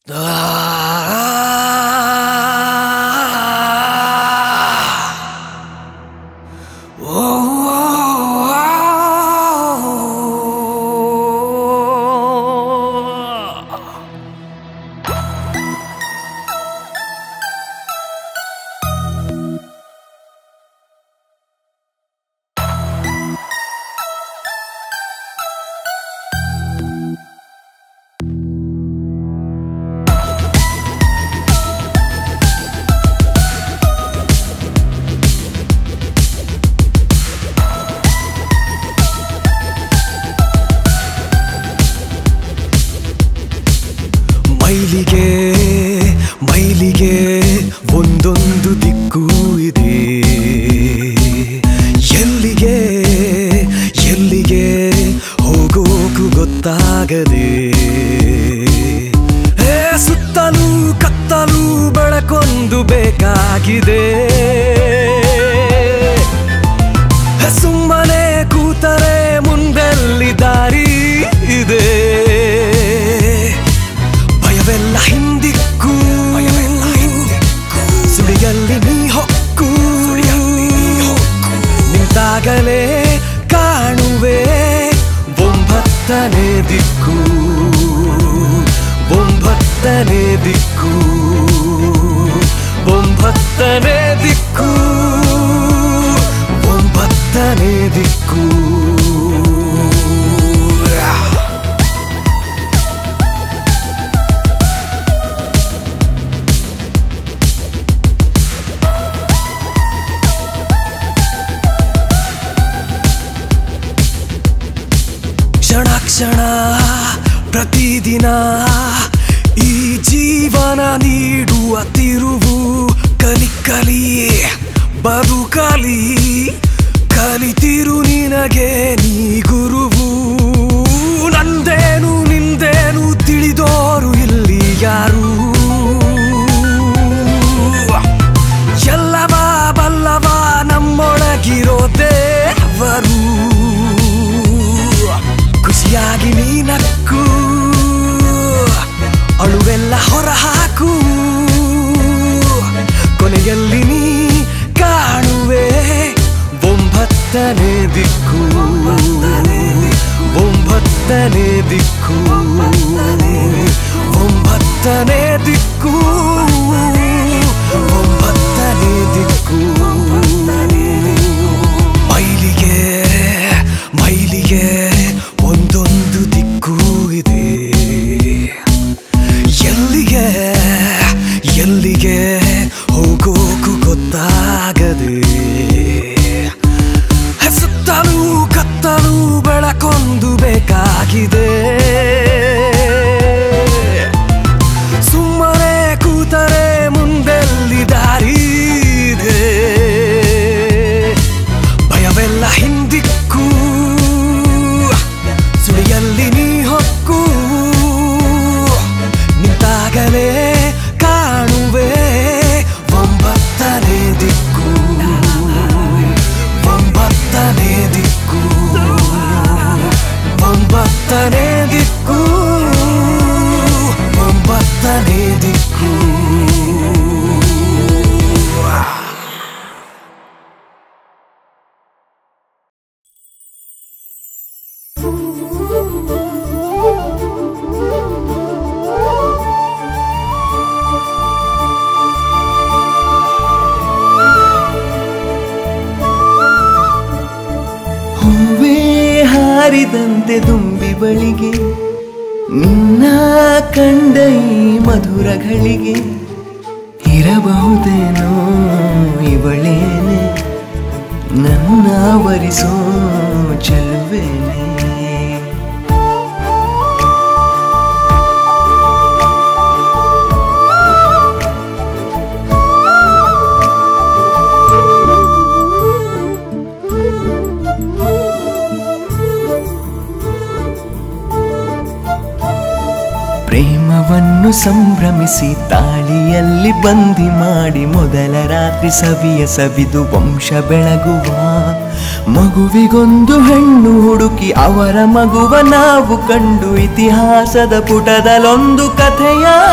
ಮೈಲಿಗೆ ಮೈಲಿಗೆ ಒಂದೊಂದು ದಿಕ್ಕು ಇದೆ ಎಲ್ಲಿಗೆ ಎಲ್ಲಿಗೆ ಹೋಗೋಕು ಗೊತ್ತಾಗದೆ ಏ, ಸುತ್ತಲೂ ಕತ್ತಲು ಬೆಳಕೊಂದು ಬೇಕಾಗಿದೆ ಏ, ಸುಮ್ಮನೆ ಕೂತರೆ ಮುಂದೆಲ್ಲಿ ದಾರಿ ಇದೆ ಭಯವೆಲ್ಲ ಹಿಂದಿಕ್ಕು ಭಯವೆಲ್ಲ ಹಿಂದಿಕ್ಕು ಸುಳಿಯಲ್ಲಿ ನೀ ಹೊಕ್ಕು ನಿಂತಾಗಲೇ ಕಾಣುವೆ ಒಂಬತ್ತನೇ ದಿಕ್ಕು ಒಂಬತ್ತನೇ ದಿಕ್ಕು ಒಂಬತ್ತನೇ ದಿಕ್ಕು ಒಂಬತ್ತನೇ ದಿಕ್ಕು ಕ್ಷಣ ಕ್ಷಣ ಪ್ರತಿದಿನ ಈ ಜೀವನ ನೀಡುವ ತಿರುವು ಕಲಿ ಕಲಿ ಬದುಕಲಿ ಕಲಿತಿರು ನಿನಗೆ ನೀ ಗುರುವು ನಂದೇನು ನಿಂದೇನು ತಿಳಿದೋರು ಇಲ್ಲಿ ಯಾರು ಎಲ್ಲವ ಬಲ್ಲವ ನಮ್ಮೊಳಗಿರೋ ದೇವರು ಖುಷಿಯಾಗಿ ನೀನಕ್ಕು ಅಳುವೆಲ್ಲ ಹೊರ ಹಾಕು ಕೊನೆಯಲ್ಲಿ ನೀ ಕಾಣುವೆ ಒಂಬತ್ತನೇ ದಿಕ್ಕು ಒಂಬತ್ತನೇ ದಿಕ್ಕು ಒಂಬತ್ತನೇ ದಿಕ್ಕು ಒಂಬತ್ತನೇ ದಿಕ್ಕು ಮೈಲಿಗೆ ಮೈಲಿಗೆ ಒಂದೊಂದು ದಿಕ್ಕು ಇದೆ ಎಲ್ಲಿಗೆ ಎಲ್ಲಿಗೆ ಹೋಗೋಕು ಗೊತ್ತಾಗದೆ ಸುತ್ತಲೂ ಕತ್ತಲು ಬೆಳಕೊಂದು ಬೇಕಾಗಿದೆ ಸುಮ್ಮನೆ ಕೂತರೆ ಮುಂದೆಲ್ಲಿ ದಾರಿ ಇದೆ ಭಯವೆಲ್ಲ ಹಿಂದಿಕ್ಕು ಸುಳಿಯಲ್ಲಿ ನೀ ಹೊಕ್ಕು ನಿಂತಾಗಲೇ ಕಾಣುವೆ ಒಂಬತ್ತನೇ ದಿಕ್ಕು ಒಂಬತ್ತನೇ ದಿಕ್ಕು ಒಂಬತ್ತನೇ ದಿಕ್ಕು ಒಂಬತ್ತನೇ ದಿಕ್ಕು ಹೂವೇ ಹಾರಿದಂತೆ ದುಂಬಿ ಬಳಿಗೆ ನಿನ್ನ ಕಂಡ ಈ ಮಧುರಗಳಿಗೆ ಇರಬಹುದೇನೋ ಇವಳೇನೆ ನನ್ನ ವರಿಸೋ ಚೆಲುವೇನೆ ಪ್ರೇಮವನ್ನು ಸಂಭ್ರಮಿಸಿ ತಾಳಿಯಲ್ಲಿ ಬಂದಿ ಮಾಡಿ ಮೊದಲ ರಾತ್ರಿ ಸವಿಯ ಸವಿದು ವಂಶ ಬೆಳಗುವ ಮಗುವಿಗೊಂದು ಹೆಣ್ಣು ಹುಡುಕಿ ಅವರ ಮಗುವ ನಾವು ಕಂಡು ಇತಿಹಾಸದ ಪುಟದಲ್ಲೊಂದು ಕಥೆಯ